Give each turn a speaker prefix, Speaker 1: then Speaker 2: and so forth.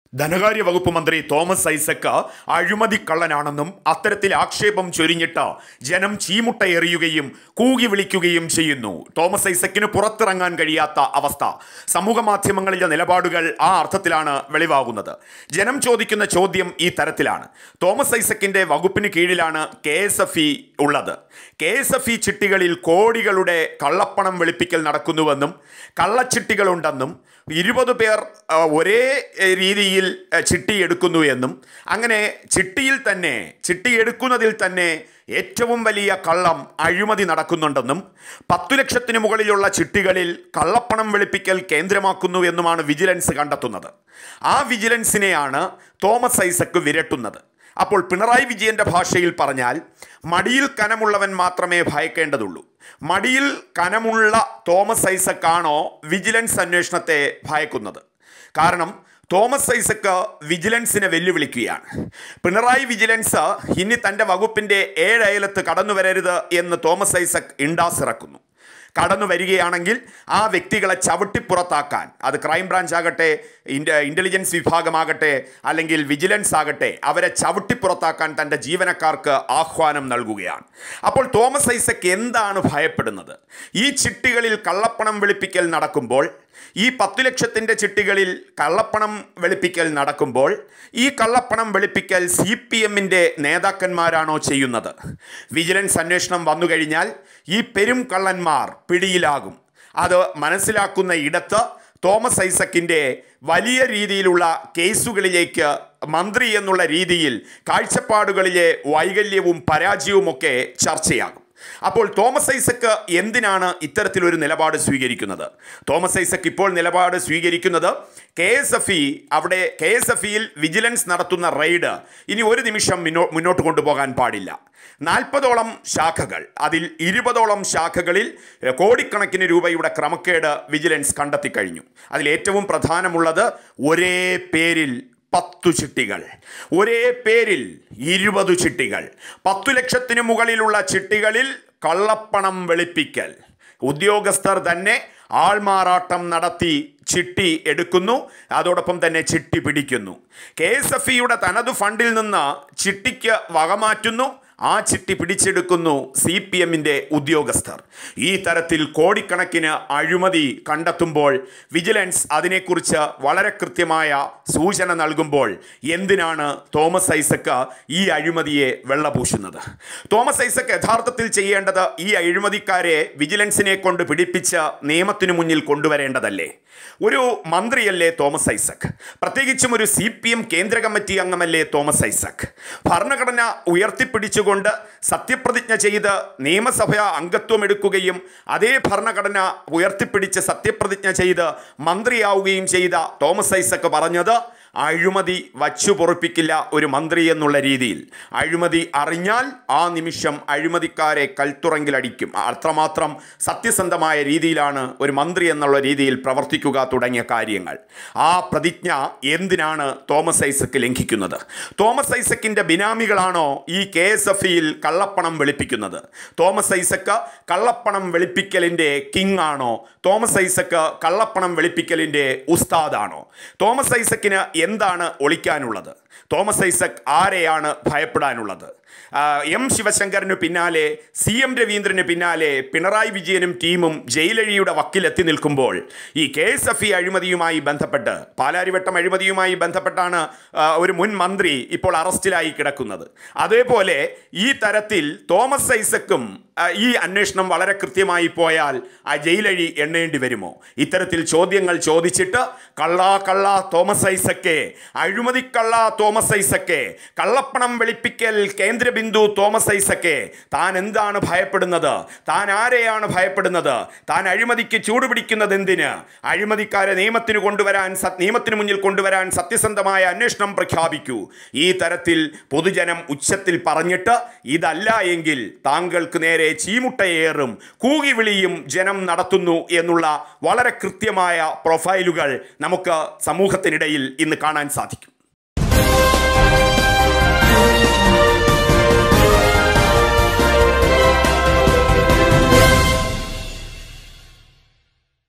Speaker 1: ധനകാര്യ വകുപ്പ് മന്ത്രി തോമസ് ഐസക്ക് അഴിമതി കള്ളനാണെന്നും അത്തരത്തിൽ ആക്ഷേപം ചൊരിഞ്ഞിട്ട് ജനം ചീമുട്ട എറിയുകയും കൂകി വിളിക്കുകയും ചെയ്യുന്നു തോമസ് ഐസക്കിന് പുറത്തിറങ്ങാൻ കഴിയാത്ത അവസ്ഥ സമൂഹ മാധ്യമങ്ങളിലെ നിലപാടുകൾ ആ അർത്ഥത്തിലാണ് വെളിവാകുന്നത് ജനം ചോദിക്കുന്ന ചോദ്യം ഈ തരത്തിലാണ് തോമസ് ഐസക്കിന്റെ വകുപ്പിന് കീഴിലാണ് കെ എസ് എഫ് ഇ ഉള്ളത് കെ എസ് എഫ് ഇ ചിട്ടികളിൽ കോടികളുടെ കള്ളപ്പണം വെളുപ്പിക്കൽ നടക്കുന്നുവെന്നും കള്ളച്ചിട്ടികളുണ്ടെന്നും ഇരുപത് പേർ ആ, ഒരേ എ, രീതിയിൽ എ, ചിട്ടി എടുക്കുന്നു എന്നും അങ്ങനെ ചിട്ടിയിൽ തന്നെ ചിട്ടി എടുക്കുന്നതിൽ തന്നെ ഏറ്റവും വലിയ കള്ളം അഴിമതി നടക്കുന്നുണ്ടെന്നും പത്തു ലക്ഷത്തിന് മുകളിലുള്ള ചിട്ടികളിൽ കള്ളപ്പണം വെളുപ്പിക്കൽ കേന്ദ്രമാക്കുന്നു എന്നുമാണ് വിജിലൻസ് കണ്ടെത്തുന്നത് ആ വിജിലൻസിനെയാണ് തോമസ് ഐസക്ക് വിരട്ടുന്നത് അപ്പോൾ പിണറായി വിജയന്റെ ഭാഷയിൽ പറഞ്ഞാൽ മടിയിൽ കനമുള്ളവൻ മാത്രമേ ഭയക്കേണ്ടതുള്ളൂ മടിയിൽ കനമുള്ള തോമസ് ഐസക്കാണോ വിജിലൻസ് അന്വേഷണത്തെ ഭയക്കുന്നത് കാരണം തോമസ് ഐസക്ക് വിജിലൻസിനെ വെല്ലുവിളിക്കുകയാണ് പിണറായി വിജിലൻസ് ഇനി തൻ്റെ വകുപ്പിൻ്റെ ഏഴയലത്ത് കടന്നു വരരുത് എന്ന് തോമസ് ഐസക് ഇണ്ടാസ് ഇറക്കുന്നു കടന്നു വരികയാണെങ്കിൽ ആ വ്യക്തികളെ ചവിട്ടിപ്പുറത്താക്കാൻ അത് ക്രൈംബ്രാഞ്ച് ആകട്ടെ ഇൻ്റ ഇൻ്റലിജൻസ് വിഭാഗമാകട്ടെ അല്ലെങ്കിൽ വിജിലൻസ് ആകട്ടെ അവരെ ചവിട്ടിപ്പുറത്താക്കാൻ തൻ്റെ ജീവനക്കാർക്ക് ആഹ്വാനം നൽകുകയാണ് അപ്പോൾ തോമസ് ഐസക് എന്താണ് ഭയപ്പെടുന്നത് ഈ ചിട്ടികളിൽ കള്ളപ്പണം വെളുപ്പിക്കൽ നടക്കുമ്പോൾ ഈ പത്ത് ലക്ഷത്തിൻ്റെ ചിട്ടികളിൽ കള്ളപ്പണം വെളുപ്പിക്കൽ നടക്കുമ്പോൾ ഈ കള്ളപ്പണം വെളുപ്പിക്കൽ സി പി എമ്മിൻ്റെ നേതാക്കന്മാരാണോ ചെയ്യുന്നത് വിജിലൻസ് അന്വേഷണം വന്നു കഴിഞ്ഞാൽ ഈ പെരും കള്ളന്മാർ പിടിയിലാകും അത് മനസ്സിലാക്കുന്ന ഇടത്ത് തോമസ് ഐസക്കിൻ്റെ വലിയ രീതിയിലുള്ള കേസുകളിലേക്ക് മന്ത്രി എന്നുള്ള രീതിയിൽ കാഴ്ചപ്പാടുകളിലെ വൈകല്യവും പരാജയവുമൊക്കെ ചർച്ചയാകും അപ്പോൾ തോമസ് ഐസക്ക് എന്തിനാണ് ഇത്തരത്തിലൊരു നിലപാട് സ്വീകരിക്കുന്നത് തോമസ് ഐസക്ക് ഇപ്പോൾ നിലപാട് സ്വീകരിക്കുന്നത് കെ എസ് എഫ് ഇ അവിടെ കെ എസ് എഫ് ഇയിൽ വിജിലൻസ് നടത്തുന്ന റെയ്ഡ് ഇനി ഒരു നിമിഷം മുന്നോ മുന്നോട്ട് കൊണ്ടുപോകാൻ പാടില്ല നാൽപ്പതോളം ശാഖകൾ അതിൽ ഇരുപതോളം ശാഖകളിൽ എഹ്, കോടിക്കണക്കിന് രൂപയുടെ ക്രമക്കേട് വിജിലൻസ് കണ്ടെത്തി കഴിഞ്ഞു അതിൽ ഏറ്റവും പ്രധാനമുള്ളത് ഒരേ പേരിൽ പത്തു ചിട്ടികൾ ഒരേ പേരിൽ ഇരുപത് ചിട്ടികൾ പത്തു ലക്ഷത്തിന് മുകളിലുള്ള ചിട്ടികളിൽ കള്ളപ്പണം വെളുപ്പിക്കൽ ഉദ്യോഗസ്ഥർ തന്നെ ആൾമാറാട്ടം നടത്തി ചിട്ടി എടുക്കുന്നു അതോടൊപ്പം തന്നെ ചിട്ടി പിടിക്കുന്നു കെ എസ് എഫ് ഇയുടെ തനതു ഫണ്ടിൽ നിന്ന് ചിട്ടിക്ക് വകമാറ്റുന്നു ആ ചിട്ടി പിടിച്ചെടുക്കുന്നു സി പി എമ്മിൻ്റെ ഉദ്യോഗസ്ഥർ ഈ തരത്തിൽ കോടിക്കണക്കിന് അഴിമതി കണ്ടെത്തുമ്പോൾ വിജിലൻസ് അതിനെക്കുറിച്ച് വളരെ കൃത്യമായ സൂചന നൽകുമ്പോൾ എന്തിനാണ് തോമസ് ഐസക്ക് ഈ അഴിമതിയെ വെള്ളപൂശുന്നത് തോമസ് ഐസക്ക് യഥാർത്ഥത്തിൽ ചെയ്യേണ്ടത് ഈ അഴിമതിക്കാരെ വിജിലൻസിനെ കൊണ്ട് പിടിപ്പിച്ച് നിയമത്തിനു മുന്നിൽ കൊണ്ടുവരേണ്ടതല്ലേ ഒരു മന്ത്രിയല്ലേ തോമസ് ഐസക് പ്രത്യേകിച്ചും ഒരു സി പി എം കേന്ദ്ര കമ്മിറ്റി അംഗമല്ലേ തോമസ് ഐസക് ഭരണഘടന ഉയർത്തിപ്പിടിച്ചുകൊണ്ട് സത്യപ്രതിജ്ഞ ചെയ്ത് നിയമസഭ അംഗത്വം എടുക്കുകയും അതേ ഭരണഘടന ഉയർത്തിപ്പിടിച്ച് സത്യപ്രതിജ്ഞ ചെയ്ത് മന്ത്രിയാവുകയും ചെയ്ത തോമസ് ഐസക് പറഞ്ഞത് അഴിമതി വച്ചു പൊറുപ്പിക്കില്ല ഒരു മന്ത്രി എന്നുള്ള രീതിയിൽ അഴിമതി അറിഞ്ഞാൽ ആ നിമിഷം അഴിമതിക്കാരെ കൽത്തുറങ്കിലടിക്കും അത്രമാത്രം സത്യസന്ധമായ രീതിയിലാണ് ഒരു മന്ത്രി എന്നുള്ള രീതിയിൽ പ്രവർത്തിക്കുക തുടങ്ങിയ കാര്യങ്ങൾ ആ പ്രതിജ്ഞ എന്തിനാണ് തോമസ് ഐസക്ക് ലംഘിക്കുന്നത് തോമസ് ഐസക്കിൻ്റെ ബിനാമികളാണോ ഈ കെ എസ് എഫ് ഇയിൽ കള്ളപ്പണം വെളുപ്പിക്കുന്നത് തോമസ് ഐസക്ക് കള്ളപ്പണം വെളുപ്പിക്കലിൻ്റെ കിങ് ആണോ തോമസ് ഐസക്ക് കള്ളപ്പണം വെളുപ്പിക്കലിൻ്റെ ഉസ്താദാണോ തോമസ് ഐസക്കിന് എന്താണ് ഒളിക്കാനുള്ളത് തോമസ് ഐസക് ആരെയാണ് ഭയപ്പെടാനുള്ളത് ആ, എം ശിവശങ്കറിന് പിന്നാലെ സി എം രവീന്ദ്രന് പിന്നാലെ പിണറായി വിജയനും ടീമും ജയിലഴിയുടെ വക്കിലെത്തി നിൽക്കുമ്പോൾ ഈ കെ എസ് എഫ് ഇ അഴിമതിയുമായി ബന്ധപ്പെട്ട് പാലാരിവട്ടം അഴിമതിയുമായി ബന്ധപ്പെട്ടാണ് ആ, ഒരു മുൻ മന്ത്രി ഇപ്പോൾ അറസ്റ്റിലായി കിടക്കുന്നത് അതേപോലെ ഈ തരത്തിൽ തോമസ് ഐസക്കും ആ, ഈ അന്വേഷണം വളരെ കൃത്യമായി പോയാൽ ആ ജയിലഴി എണ്ണേണ്ടി വരുമോ ഇത്തരത്തിൽ ചോദ്യങ്ങൾ ചോദിച്ചിട്ട് കള്ളാ കള്ളാ തോമസ് ഐസക്കെ അഴിമതിക്കള്ള തോമസ് ഐസക്കെ കള്ളപ്പണം വെളുപ്പിക്കൽ കേന്ദ്രബിന്ദു തോമസ് ഐസക്കെ താൻ എന്താണ് ഭയപ്പെടുന്നത് താൻ ആരെയാണ് ഭയപ്പെടുന്നത് താൻ അഴിമതിക്ക് ചൂടുപിടിക്കുന്നത് എന്തിന് അഴിമതിക്കാരെ നിയമത്തിന് കൊണ്ടുവരാൻ സ- നിയമത്തിന് മുന്നിൽ കൊണ്ടുവരാൻ സത്യസന്ധമായ അന്വേഷണം പ്രഖ്യാപിക്കൂ ഈ തരത്തിൽ പൊതുജനം ഉച്ചത്തിൽ പറഞ്ഞിട്ട് ഇതല്ല എങ്കിൽ താങ്കൾക്ക് നേരെ ചീമുട്ടയേറും കൂകിവിളിയും ജനം നടത്തുന്നു എന്നുള്ള വളരെ കൃത്യമായ പ്രൊഫൈലുകൾ നമുക്ക് സമൂഹത്തിനിടയിൽ ഇന്ന് കാണാൻ സാധിക്കും